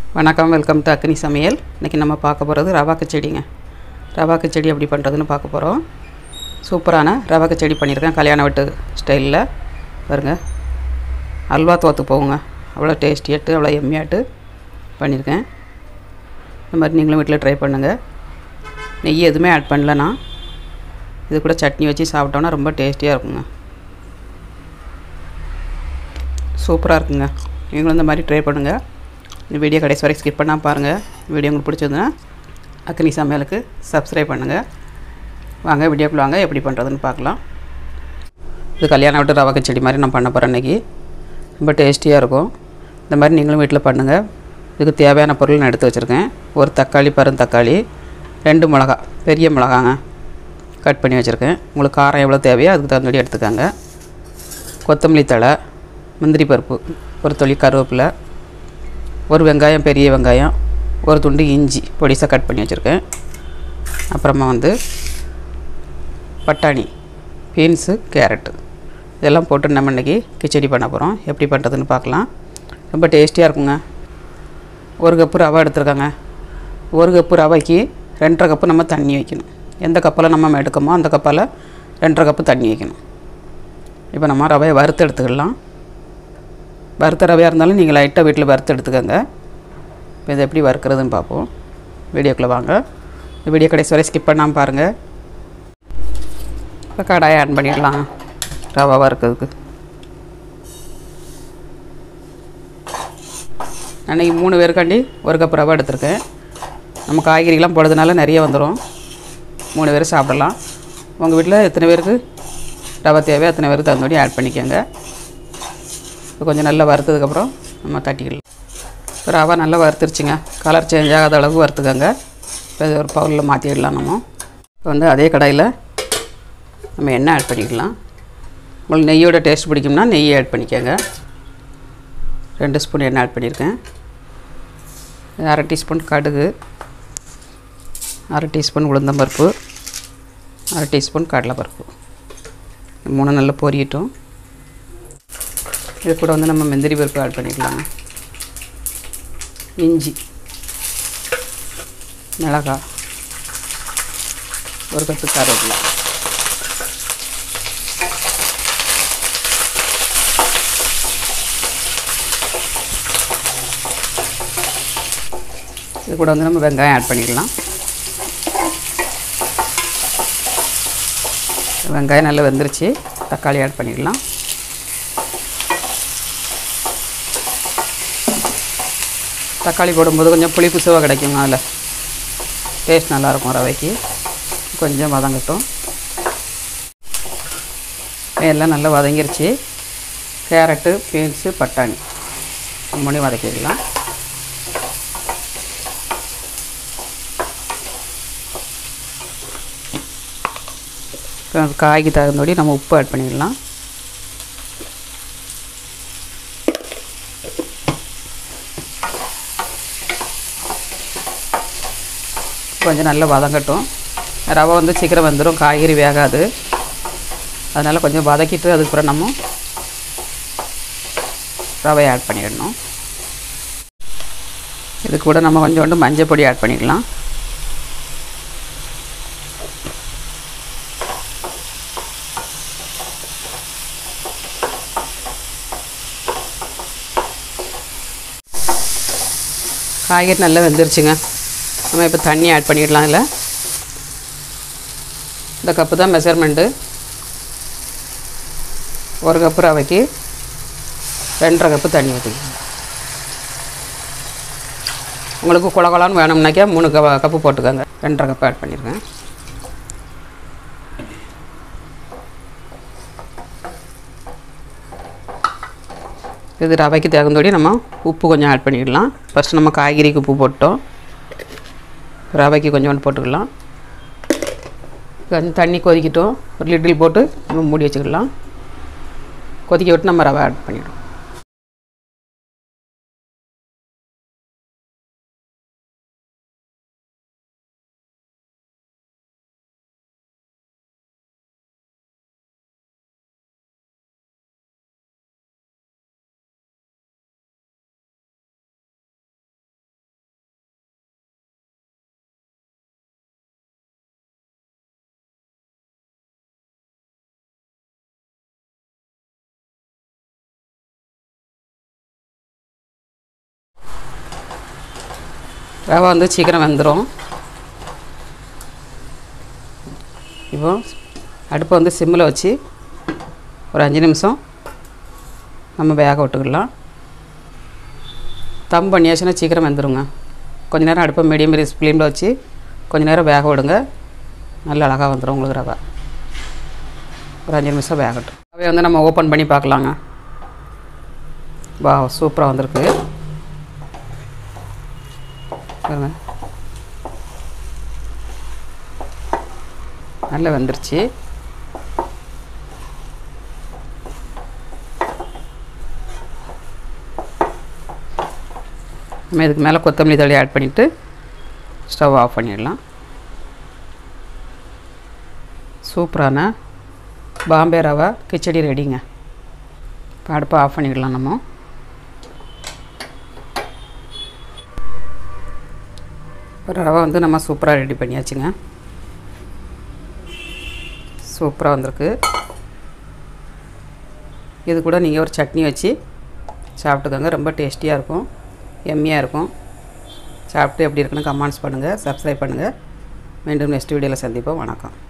வணக்கம் welcome to அக்னி சமையல் இன்றைக்கி நம்ம பார்க்க போகிறது ரவா கிச்சடிங்க ரவா கிச்சடி எப்படி பண்ணுறதுன்னு பார்க்க போகிறோம் சூப்பரான ரவா கிச்சடி பண்ணியிருக்கேன் கல்யாண வீட்டு ஸ்டைலில் பாருங்க அல்வா தோற்று போகுங்க அவ்வளோ டேஸ்டியாட்டு அவ்வளோ எம்மியாட்டு பண்ணியிருக்கேன் இந்த மாதிரி நீங்களும் வீட்டில் ட்ரை பண்ணுங்கள் நெய் எதுவுமே ஆட் பண்ணலனா இது கூட சட்னி வச்சு சாப்பிட்டோன்னா ரொம்ப டேஸ்டியாக இருக்குங்க சூப்பராக இருக்குங்க நீங்களும் இந்த மாதிரி ட்ரை பண்ணுங்கள் இந்த வீடியோ கடைசி வரைக்கும் ஸ்கிப் பண்ணால் பாருங்கள் வீடியோ உங்களுக்கு பிடிச்சிருந்ததுன்னா அக்னி சமையலுக்கு சப்ஸ்கிரைப் பண்ணுங்கள் வாங்க வீடியோக்குள்ள வாங்க எப்படி பண்ணுறதுன்னு பார்க்கலாம் இது கல்யாண விட்டு ரவா கிச்சடி மாதிரி நான் பண்ண போகிறேன் இன்றைக்கி ரொம்ப டேஸ்டியாக இருக்கும் இந்த மாதிரி நீங்களும் வீட்டில் பண்ணுங்கள் இதுக்கு தேவையான பொருள் நான் எடுத்து வச்சுருக்கேன் ஒரு தக்காளி பருந்தக்காளி ரெண்டு மிளகா பெரிய மிளகாங்க கட் பண்ணி வச்சுருக்கேன் உங்களுக்கு காரம் எவ்வளோ தேவையோ அதுக்கு தகுந்தபடி எடுத்துக்கோங்க கொத்தமல்லி தழை முந்திரி பருப்பு ஒரு தொளி கருவேப்பிலை ஒரு வெங்காயம் பெரிய வெங்காயம் ஒரு துண்டு இஞ்சி பொடிசாக கட் பண்ணி வச்சுருக்கேன் அப்புறமா வந்து பட்டாணி பீன்ஸு கேரட்டு இதெல்லாம் போட்டு நம்ம இன்றைக்கி கிச்சடி பண்ண போகிறோம் எப்படி பண்ணுறதுன்னு பார்க்கலாம் ரொம்ப டேஸ்டியாக இருக்குங்க ஒரு கப்பு ரவை எடுத்துருக்காங்க ஒரு கப்பு ரவைக்கு ரெண்டரை கப்பு நம்ம தண்ணி வைக்கணும் எந்த கப்பில் நம்ம எடுக்கமோ அந்த கப்பால் ரெண்டரை கப்பு தண்ணி வைக்கணும் இப்போ நம்ம ரவையை வறுத்து எடுத்துக்கலாம் வறுத்த ரவையாக இருந்தாலும் நீங்கள் லைட்டாக வீட்டில் வறுத்து எடுத்துக்கோங்க இப்போ இதை எப்படி வறுக்கிறதுன்னு பார்ப்போம் வீடியோக்குள்ளே வாங்க இந்த வீடியோ கடைசி வரை ஸ்கிப் பண்ணாமல் பாருங்கள் இப்போ கடாயை ஆன் பண்ணிடலாம் ரவா வறுக்கிறதுக்கு அன்றைக்கி மூணு பேருக்காண்டி ஒரு கப் ரவை எடுத்திருக்கேன் நம்ம காய்கறிலாம் போடுறதுனால நிறைய வந்துடும் மூணு பேர் சாப்பிடலாம் உங்கள் வீட்டில் எத்தனை பேருக்கு ரவை தேவையோ அத்தனை பேருக்கு தகுந்தபடி ஆட் பண்ணிக்கோங்க இப்போ கொஞ்சம் நல்லா வறுத்ததுக்கப்புறம் நம்ம தட்டிக்கலாம் இப்போ ரவை நல்லா வறுத்துருச்சுங்க கலர் சேஞ்ச் ஆகாத அளவுக்கு வறுத்துக்கோங்க இப்போ இது ஒரு பவுலில் மாற்றிடலாம் நம்ம இப்போ வந்து அதே கடாயில் நம்ம எண்ணெய் ஆட் பண்ணிக்கலாம் உங்களுக்கு நெய்யோட டேஸ்ட் பிடிக்கும்னா நெய் ஆட் பண்ணிக்கோங்க ரெண்டு ஸ்பூன் எண்ணெய் ஆட் பண்ணியிருக்கேன் அரை டீஸ்பூன் கடுகு அரை டீஸ்பூன் உளுந்தம்பருப்பு அரை டீஸ்பூன் கடலைப்பருப்பு மூணு நல்லா பொரியட்டும் இது கூட வந்து நம்ம மெந்திரி பருப்பு ஆட் பண்ணிக்கலாம் இஞ்சி மிளகாய் ஒரு கப்பு கருவேப்பிலை இது கூட வந்து நம்ம வெங்காயம் ஆட் பண்ணிக்கலாம் வெங்காயம் நல்லா வெந்துருச்சு தக்காளி ஆட் பண்ணிக்கலாம் தக்காளி போடும்போது கொஞ்சம் புளிப்பு சுவை கிடைக்குங்க அதில் டேஸ்ட் நல்லாயிருக்கும் ரவைக்கு கொஞ்சம் வதங்கட்டும் எல்லாம் நல்லா வதங்கிருச்சு கேரட்டு பீன்ஸு பட்டாணி மூணு வதக்கிடலாம் இப்போ காய்க்கு தகுந்தபடி நம்ம உப்பு ஆட் பண்ணிடலாம் கொஞ்சம் நல்லா வதங்கட்டும் ரவை வந்து சீக்கிரம் வந்துடும் காய்கறி வேகாது அதனால் கொஞ்சம் வதக்கிட்டு அதுக்கப்புறம் நம்ம ரவை ஆட் பண்ணிடணும் இது கூட நம்ம கொஞ்சோண்டு மஞ்சள் பொடி ஆட் பண்ணிக்கலாம் காய்கறி நல்லா வெந்துருச்சுங்க நம்ம இப்போ தண்ணி ஆட் பண்ணிடலாம் இல்லை இந்த கப்பு தான் மெஷர்மெண்ட்டு ஒரு கப்பு ரவைக்கு ரெண்டரை கப்பு தண்ணி ஊற்றிக்கணும் உங்களுக்கு குளகுலான்னு வேணும்னாக்கா மூணு க கப்பு போட்டுக்கோங்க ரெண்டரை கப்பு ஆட் பண்ணியிருக்கேன் இது ரவைக்கு தகுந்தபடி நம்ம உப்பு கொஞ்சம் ஆட் பண்ணிடலாம் ஃபஸ்ட்டு நம்ம காய்கறிக்கு உப்பு போட்டோம் ரவைக்கு கொஞ்சோண்டு போட்டுக்கலாம் கொஞ்சம் தண்ணி கொதிக்கட்டும் ஒரு லிட்டில் போட்டு நம்ம மூடி வச்சுக்கலாம் கொதிக்க விட்டு நம்ம ரவை ஆட் பண்ணிவிடுவோம் ரவை வந்து சீக்கிரம் வெந்துடும் இப்போ அடுப்பை வந்து சிம்மில் வச்சு ஒரு அஞ்சு நிமிஷம் நம்ம வேக விட்டுக்கலாம் தம் பண்ணியாச்சுன்னா சீக்கிரம் வெந்துருங்க கொஞ்ச நேரம் அடுப்பை மீடியம் ஃப்ளேமில் வச்சு கொஞ்ச நேரம் வேக விடுங்க நல்ல அழகாக வந்துடும் உங்களுக்கு ரவை ஒரு அஞ்சு நிமிஷம் வேகட்டும் ரவை வந்து நம்ம ஓப்பன் பண்ணி பார்க்கலாங்க வா சூப்பராக வந்திருக்கு பாருங்க நல்லா வெந்துருச்சு நம்ம இதுக்கு மேலே கொத்தமல்லி தழி ஆட் பண்ணிவிட்டு ஸ்டவ் ஆஃப் பண்ணிடலாம் சூப்பரான பாம்பே ரவா கிச்சடி ரெடிங்க இப்போ அடுப்பை ஆஃப் பண்ணிடலாம் நம்ம இப்போ ரவை வந்து நம்ம சூப்பராக ரெடி பண்ணியாச்சுங்க சூப்பராக வந்திருக்கு இது கூட நீங்கள் ஒரு சட்னி வச்சு சாப்பிட்டுக்கோங்க ரொம்ப டேஸ்டியாக இருக்கும் எம்மியாக இருக்கும் சாப்பிட்டு எப்படி இருக்குன்னு கமெண்ட்ஸ் பண்ணுங்கள் சப்ஸ்கிரைப் பண்ணுங்கள் மீண்டும் நெக்ஸ்ட் வீடியோவில் சந்திப்போம் வணக்கம்